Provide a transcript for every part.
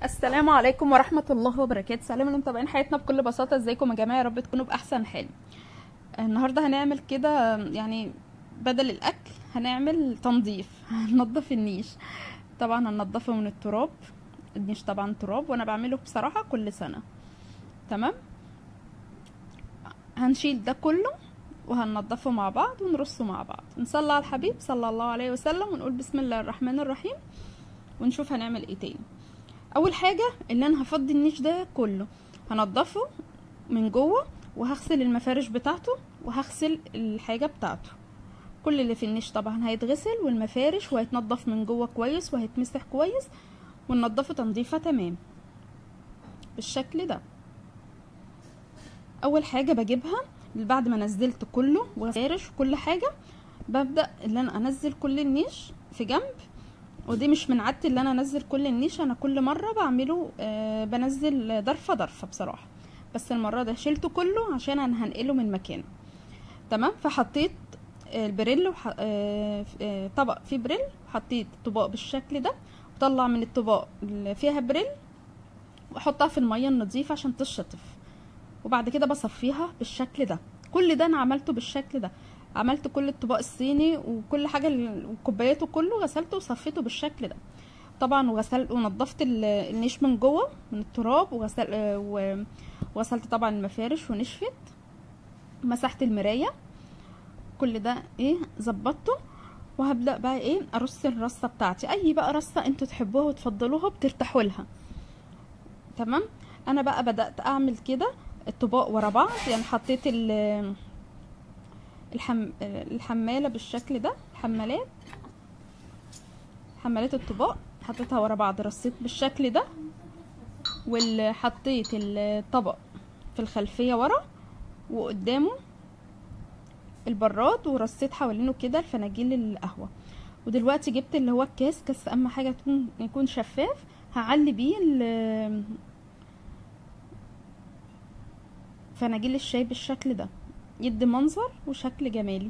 السلام عليكم ورحمة الله وبركاته سلام اللي متابعين حياتنا بكل بساطة ازيكم يا جماعة يا رب تكونوا بأحسن حال النهاردة هنعمل كده يعني بدل الأكل هنعمل تنظيف هننضف النيش طبعا هننضفه من التراب النيش طبعا تراب وانا بعمله بصراحة كل سنة تمام هنشيل ده كله وهننضفه مع بعض ونرصه مع بعض نصلي على الحبيب صلى الله عليه وسلم ونقول بسم الله الرحمن الرحيم ونشوف هنعمل ايه تاني اول حاجه اللي انا هفضي النيش ده كله هنضفه من جوه وهغسل المفارش بتاعته وهغسل الحاجه بتاعته كل اللي في النيش طبعا هيتغسل والمفارش وهيتنضف من جوه كويس وهيتمسح كويس وننضفه تنظيفه تمام بالشكل ده اول حاجه بجيبها بعد ما نزلت كله وفارش وكل حاجه ببدا ان انا انزل كل النيش في جنب ودي مش من عادتي اللي انا انزل كل النيش انا كل مره بعمله آه بنزل ضرفه ضرفه بصراحه بس المره دي شلته كله عشان انا هنقله من مكانه تمام فحطيت البريل وح... آه آه طبق فيه بريل وحطيت طباق بالشكل ده وطلع من الطباق اللي فيها بريل واحطها في الميه النظيفه عشان تشطف وبعد كده بصفيها بالشكل ده كل ده انا عملته بالشكل ده عملت كل الطباق الصيني وكل حاجه وكوباياته كله غسلته وصفيته بالشكل ده طبعا وغسلت ونضفت النيش من جوه من التراب وغسل وغسلت طبعا المفارش ونشفت مسحت المرايه كل ده ايه ظبطته وهبدا بقى ايه ارص الرصه بتاعتي اي بقى رصه انتوا تحبوها وتفضلوها بترتاحوا لها تمام انا بقى بدات اعمل كده الطباق ورا بعض يعني حطيت ال الحم... الحماله بالشكل ده الحمالات حمالات الطباق حطيتها ورا بعض رصيت بالشكل ده وحطيت الطبق في الخلفيه ورا وقدامه البراد ورصيت حوالينه كده الفناجيل القهوه ودلوقتي جبت اللي هو الكاس كاس اهم حاجه تكون يكون شفاف هعلي بيه فناجيل الشاي بالشكل ده يدي منظر وشكل جمالي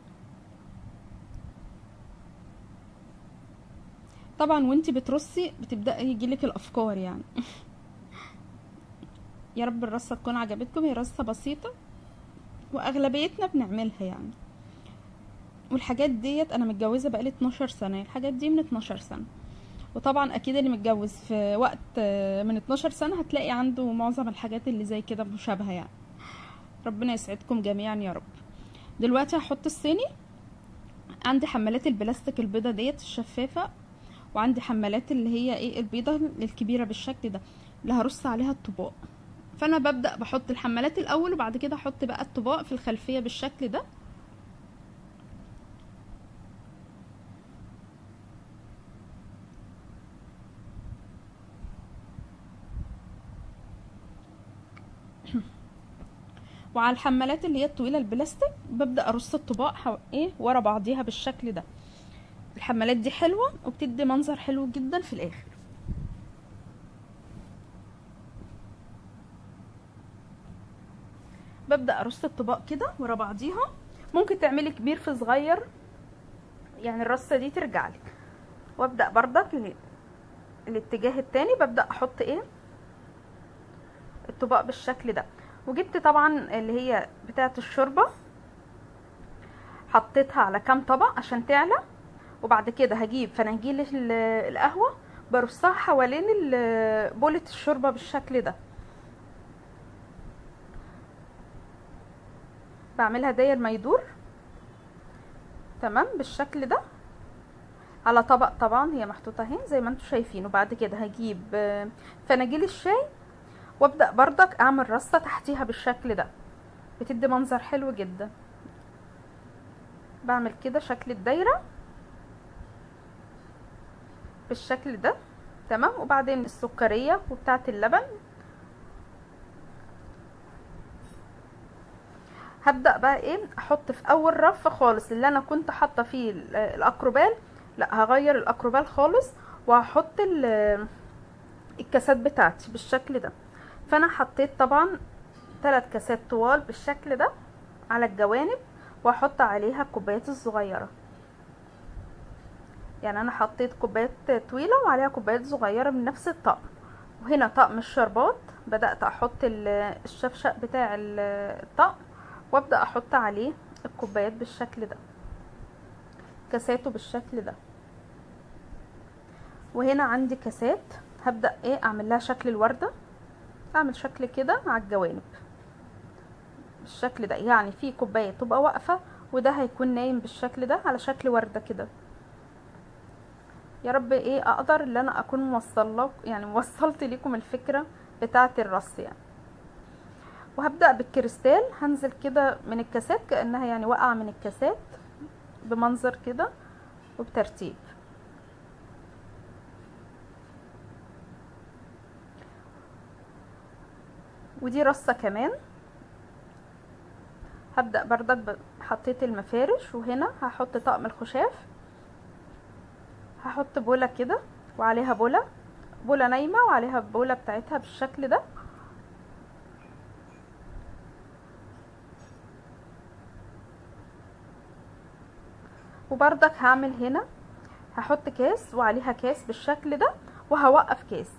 طبعا وانتي بترصي بتبدأ يجيلك الافكار يعني يا رب الرصة تكون عجبتكم هي رصة بسيطة واغلبيتنا بنعملها يعني والحاجات ديت انا متجوزة بقالي 12 سنة الحاجات دي من 12 سنة وطبعا اكيد اللي متجوز في وقت من 12 سنة هتلاقي عنده معظم الحاجات اللي زي كده مشابهة يعني ربنا يسعدكم جميعا يا رب دلوقتي هحط الصيني عندي حمالات البلاستيك البيضة ديت الشفافة وعندي حمالات اللي هي ايه البيضة الكبيرة بالشكل ده اللي هرص عليها الطباق فانا ببدأ بحط الحمالات الاول وبعد كده احط بقى الطباق في الخلفية بالشكل ده وعلى الحمالات اللي هي الطويله البلاستيك ببدا ارص الطباق حو... ايه ورا بعضيها بالشكل ده الحمالات دي حلوه وبتدي منظر حلو جدا في الاخر ببدا ارص الطباق كده ورا بعضيها ممكن تعملي كبير في صغير يعني الرصه دي ترجع لك وابدا بردك الاتجاه التاني ببدا احط ايه الطباق بالشكل ده وجبت طبعا اللي هي بتاعه الشوربه حطيتها على كام طبق عشان تعلى وبعد كده هجيب فناجيل القهوه برصها حوالين بولة الشوربه بالشكل ده بعملها داير ما يدور تمام بالشكل ده على طبق طبعا هي محطوطه اهي زي ما انتم شايفين وبعد كده هجيب فناجيل الشاي وابدا بردك اعمل رصه تحتيها بالشكل ده بتدي منظر حلو جدا بعمل كده شكل الدايره بالشكل ده تمام وبعدين السكريه وبتاعه اللبن هبدا بقى ايه احط في اول رف خالص اللي انا كنت حاطه فيه الاكروبال لا هغير الاكروبال خالص وهحط الكاسات بتاعتي بالشكل ده فانا حطيت طبعا ثلاث كاسات طوال بالشكل ده على الجوانب واحط عليها الكوبايات الصغيره يعني انا حطيت كوبايات طويله وعليها كوبايات صغيره من نفس الطقم وهنا طقم الشربات بدأت احط ال- الشفشق بتاع ال- الطقم وابدأ احط عليه الكوبايات بالشكل ده كاساته بالشكل ده وهنا عندي كاسات هبدأ ايه اعمل لها شكل الوردة اعمل شكل كده على الجوانب بالشكل ده يعني في كوباية تبقى واقفة وده هيكون نايم بالشكل ده على شكل وردة كده يا رب ايه اقدر ان انا اكون موصل يعني وصلت لكم الفكرة بتاعة الرص يعني وهبدأ بالكريستال هنزل كده من الكاسات كأنها يعني واقعة من الكاسات بمنظر كده وبترتيب ودي رصة كمان هبدأ بردك ب- حطيت المفارش وهنا هحط طقم الخشاف هحط بولة كده وعليها بولة بولة نايمة وعليها بولة بتاعتها بالشكل ده وبردك هعمل هنا هحط كاس وعليها كاس بالشكل ده وهوقف كاس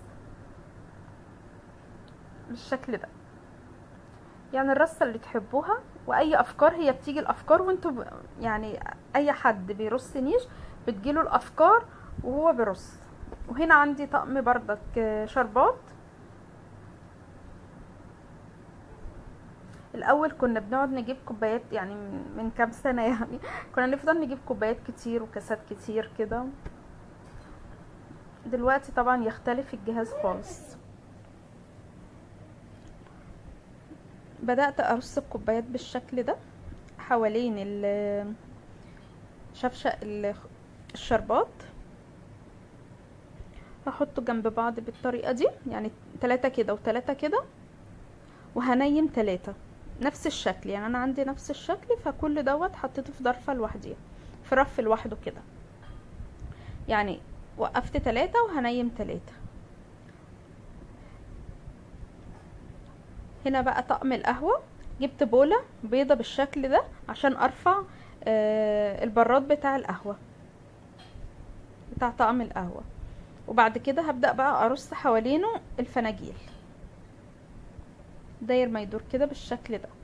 بالشكل ده يعني الرصة اللي تحبوها واي افكار هي بتيجي الافكار وانتوا ب... يعني اي حد بيرص نيش بتجيله الافكار وهو بيرص وهنا عندي طقم بردك آه، شربات الاول كنا بنقعد نجيب كوبايات يعني من من كام سنه يعني كنا نفضل نجيب كوبايات كتير وكاسات كتير كده دلوقتي طبعا يختلف الجهاز خالص بدأت أرص الكوبايات بالشكل ده حوالين ال- شفشق ال- الشربات هحطه جنب بعض بالطريقة دي يعني تلاتة كده وتلاتة كده وهنيم تلاتة نفس الشكل يعني انا عندي نفس الشكل فكل دوت حطيته في ضرفة لوحديها في رف لوحده كده يعني وقفت تلاتة وهنيم تلاتة هنا بقى طقم القهوة جبت بولة بيضة بالشكل ده عشان ارفع آه، البراد بتاع القهوة بتاع طقم القهوة وبعد كده هبدأ بقى ارص حوالينه الفناجيل داير ما يدور كده بالشكل ده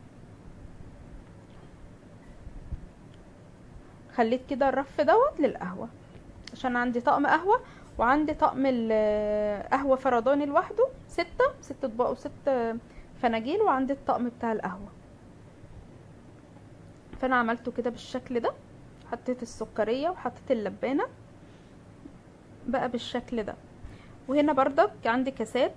خليت كده الرف دوت للقهوة عشان عندي طقم قهوة وعندي طقم القهوة فرداني لوحده ستة ست اطباق وست فناجيل وعندي الطقم بتاع القهوة فانا عملته كده بالشكل ده حطيت السكرية وحطيت اللبانة بقى بالشكل ده وهنا بردك عندي كاسات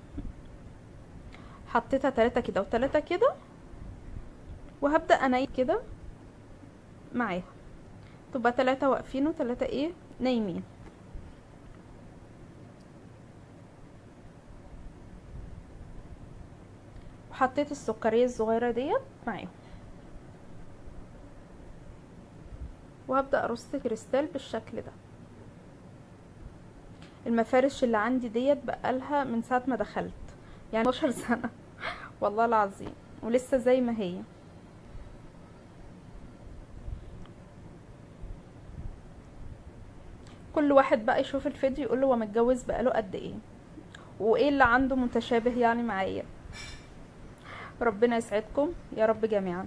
حطيتها تلاتة كده وتلاتة كده وهبدأ انيم كده معاها تبقى تلاتة واقفين وتلاتة ايه نايمين وحطيت السكرية الصغيرة ديت معاهم وهبدأ ارص كريستال بالشكل ده المفارش اللي عندي ديت بقالها من ساعة ما دخلت يعني 12 سنة والله العظيم ولسه زي ما هي كل واحد بقى يشوف الفيديو يقول له هو متجوز بقاله قد ايه وايه اللي عنده متشابه يعني معايا ربنا يسعدكم يا رب جميعا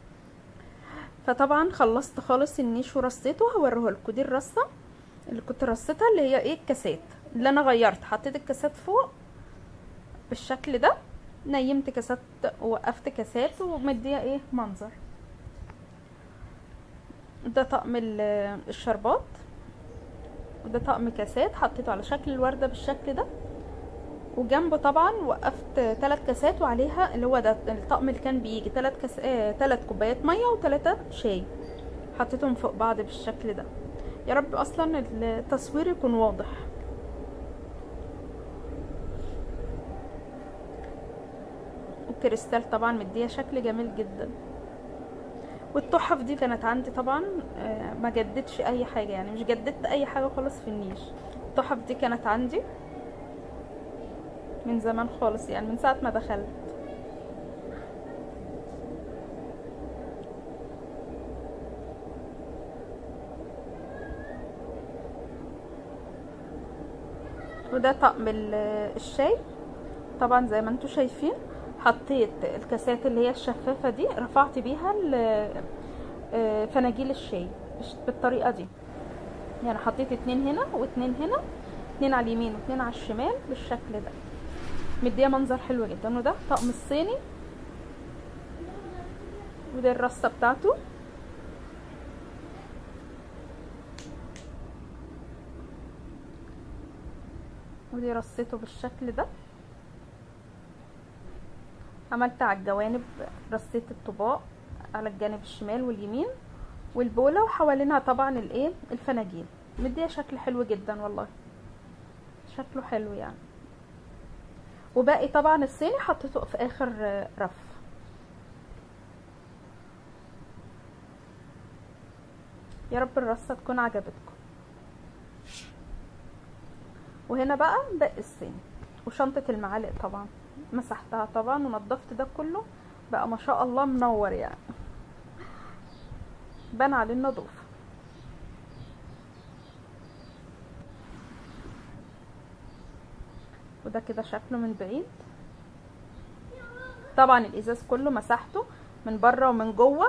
فطبعا خلصت خالص النيش ورصيته هوريه لكم دي الرصه اللي كنت رصيتها اللي هي ايه الكاسات اللي انا غيرت حطيت الكاسات فوق بالشكل ده نيمت كاسات ووقفت كاسات ومديه ايه منظر ده طقم ال- الشربات وده طقم كاسات حطيته على شكل الوردة بالشكل ده وجنبه طبعا وقفت ثلاث كاسات وعليها اللي هو ده الطقم اللي كان بيجي ثلاث كاس آه ثلاث كوبايات ميه وثلاثه شاي حطيتهم فوق بعض بالشكل ده يا رب اصلا التصوير يكون واضح والكريستال طبعا مديه شكل جميل جدا والتحف دي كانت عندي طبعا آه، ما جددتش اي حاجه يعني مش جددت اي حاجه خالص في النيش التحف دي كانت عندي من زمان خالص يعني من ساعه ما دخلت وده طقم ال- الشاي طبعا زي ما انتم شايفين حطيت الكاسات اللي هي الشفافة دي رفعت بيها ال- آه، فناجيل الشاي بش- بالطريقة دي يعني حطيت اتنين هنا واتنين هنا اتنين على اليمين واتنين على الشمال بالشكل ده مديه منظر حلو جدا وده طقم الصيني ودي الرصة بتاعته ودي رصيته بالشكل ده عملت على الجوانب رصيت الطباق على الجانب الشمال واليمين والبولة وحوالينها طبعا الايه الفناجيل مديه شكل حلو جدا والله شكله حلو يعني وباقي طبعا الصيني حطيته في اخر آه، رف يا رب الرصة تكون عجبتكم وهنا بقى باقي الصيني وشنطة المعالق طبعا مسحتها طبعا ونضفت ده كله بقى ما شاء الله منور يعني بان عليه النظافة وده كده شكله من بعيد طبعا الازاز كله مسحته من بره ومن جوه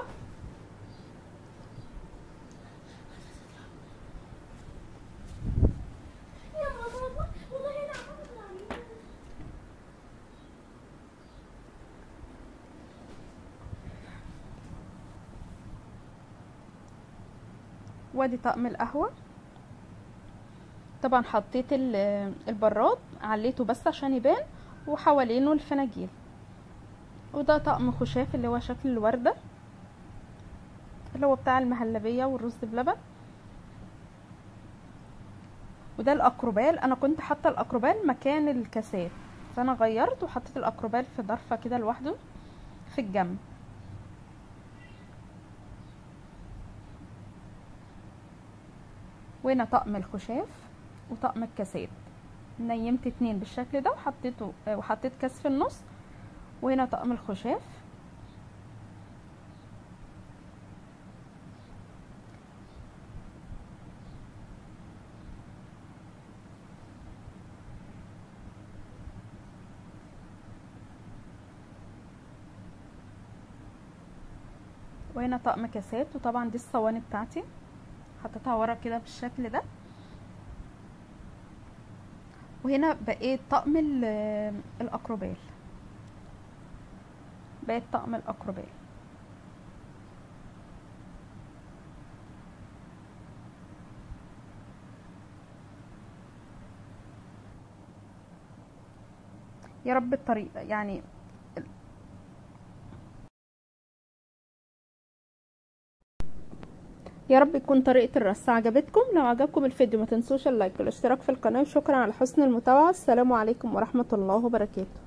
يا ماما والله انا عملت وادي طقم القهوة طبعا حطيت ال- البراد عليته بس عشان يبان وحوالينه الفناجيل وده طقم خشاف اللي هو شكل الوردة اللي هو بتاع المهلبية والرز بلبن وده الاكروبال انا كنت حاطه الاكروبال مكان الكاسات فانا غيرت وحطيت الاكروبال في ضرفه كده لوحده في الجنب وهنا طقم الخشاف وطقم الكاسات نيمت اتنين بالشكل ده وحطيته آه، وحطيت كاس في النص وهنا طقم الخشاف وهنا طقم كاسات وطبعا دي الصواني بتاعتي حطيتها ورا كده بالشكل ده وهنا بقيت طقم ال- الاكروبال بقيت طقم الاكروبال يا رب الطريقة يعني يا رب يكون طريقة الرص عجبتكم لو عجبكم الفيديو ما تنسوش اللايك والاشتراك في القناة وشكرا على حسن المتابعة السلام عليكم ورحمة الله وبركاته